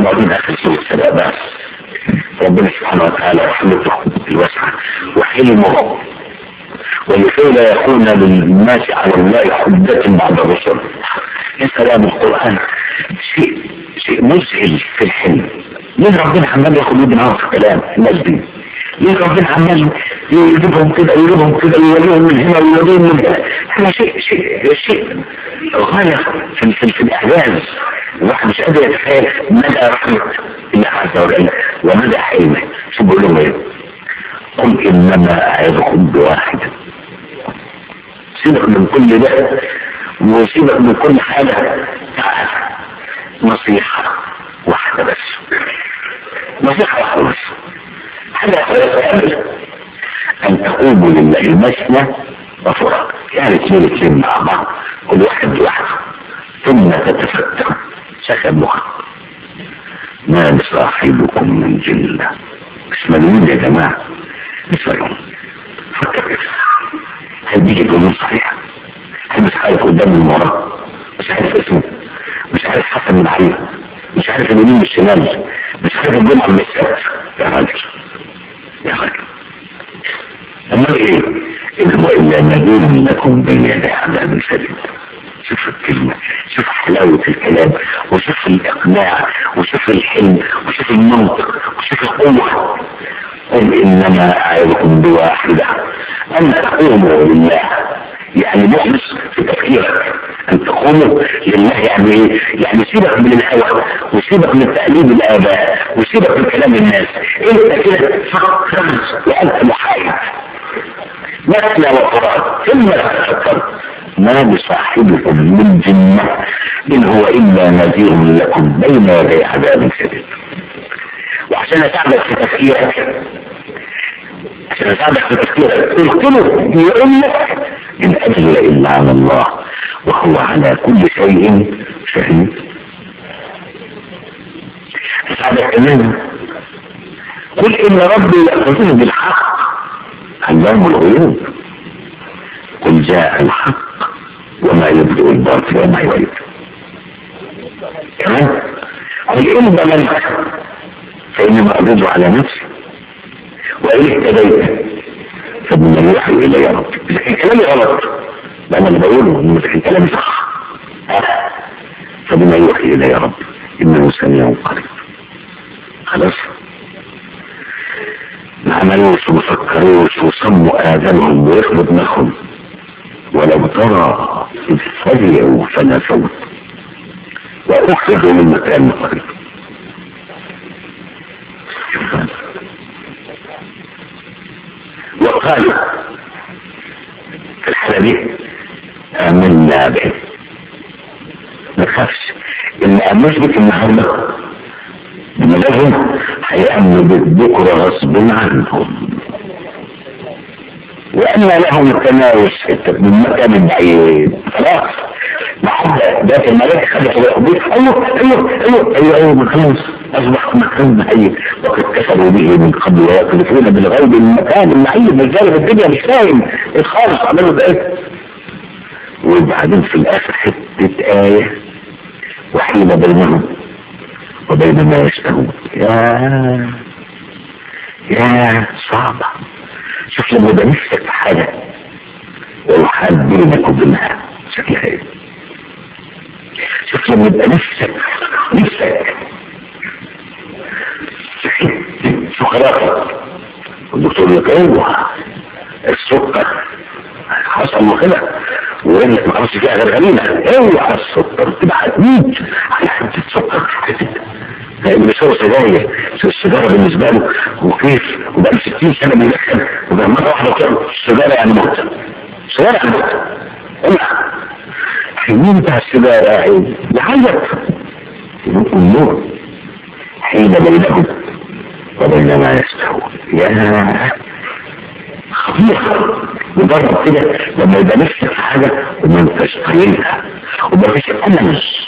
وبعدين اخر سوره السبع بس ربنا سبحانه وتعالى رحمته الواسعه وحلمه ولكي لا يكون للناس على الله حجة بعد الرسل الكلام القرآن شيء شيء مذهل في الحلم ليه ربنا عمال ياخد ودنا في كلام الناس دي ليه ربنا عمال يجيبهم كده يجيبهم كده يوريهم من هنا ويوريهم من هنا احنا شيء شيء شيء غاية في, في, في الإعجاز الواحد مش قادر يتخيل مدى رحمة الله عز وجل ومدى حلمه شو بيقول لهم ايه قل انما اعظكم بواحد سيبك من كل ده وسيبك من كل حاجة تعال نصيحة واحدة بس نصيحة واحدة بس حاجة تعمل أن تقوموا لله مثنى وفرق يعني اثنين اثنين مع بعض كل واحد لوحده ثم تتفتح سكن مخ ما لصاحبكم من جنة اسمعوا يا جماعة اسمعوا فكر كده هل دي جنون صحيحة هل مش عارف قدام المرأة مش عارف اسمه مش عارف حسن من علي مش عارف اليمين من الشمال مش عارف الجمعة من السبت يا راجل يا راجل أما إيه إن هو إلا نذير لكم بين يدي عذاب شديد شوف الكلمة شوف حلاوة الكلام وشوف الإقناع وشوف الحلم وشوف المنطق وشوف القوة قل إنما أعظكم بواحدة أن تقوموا لله يعني مخلص في تفكيرك أن تقوموا لله يعني إيه؟ يعني سيبك من الهوى وسيبك من تقليد الآباء وسيبك من كلام الناس أنت كده فكر وأنت محايد مثنى وفراد ثم تفكر ما بصاحبكم من جنة إن هو إلا نذير لكم بين يدي عذاب شديد وعشان أساعدك في تفكيرك عشان أساعدك في تفكيرك قلت له يقول لك إن أجل إلا على الله وهو على كل شيء شهيد أساعدك كمان قل إن ربي يأخذني بالحق علام الغيوب قل جاء الحق وما يبدو الباطل وما يعيد كمان قل إن ضللت فإنما أرد على نفسي وإن اهتديت فبما يوحي إلي يا رب إذا كان كلامي غلط ده أنا اللي بقوله إن كان كلامي صح فبما يوحي إلي يا رب إنه سميع قريب خلاص ما عملوش وفكروش وصموا آذانهم ويخبط دماغهم ولو ترى إذ فزعوا فلا صوت وأخرجوا من مكان قريب وقالوا في الحالة دي آمنا به ما تخافش إن آمنش بك النهارده لما لازم هيأمنوا بك بكرة غصب عنهم وأن لهم التناوش من مكان بعيد خلاص محبة ذات الملائكة خلت الأخبير أيوه أيوه أيوه أيوه أيوه خلاص أصبح مكان بعيد وقد كسروا به من قبل ويقذفون بالغيب المكان المعين مش في الدنيا مش فاهم إيه خالص عملوا بإيه وبعدين في الآخر حتة آية وحيلة بينهم وبين ما يشتهون يا يا صعبة شوف لما يبقى نفسك في حاجة ويحال بينك وبينها شكلها ايه شوف لما يبقى نفسك نفسك سكرات والدكتور يقول ايوه السكر حصل كده ويقول لك ما خلاص فيها غير غنيمه اوعى السكر تبقى هتموت على حته سكر لان بيشرب سجاير السيجاره بالنسبه له وكيف وبقى 60 سنه بيدخن وبقى مره واحده كده السيجاره يعني موت السيجاره يعني موت امنع حين بتاع السيجاره يا عيني يعيط النور حين بينهم وبين ما يستهون يا خطير مجرد كده لما يبقى نفسك في حاجه وما انتش طايلها وما فيش امل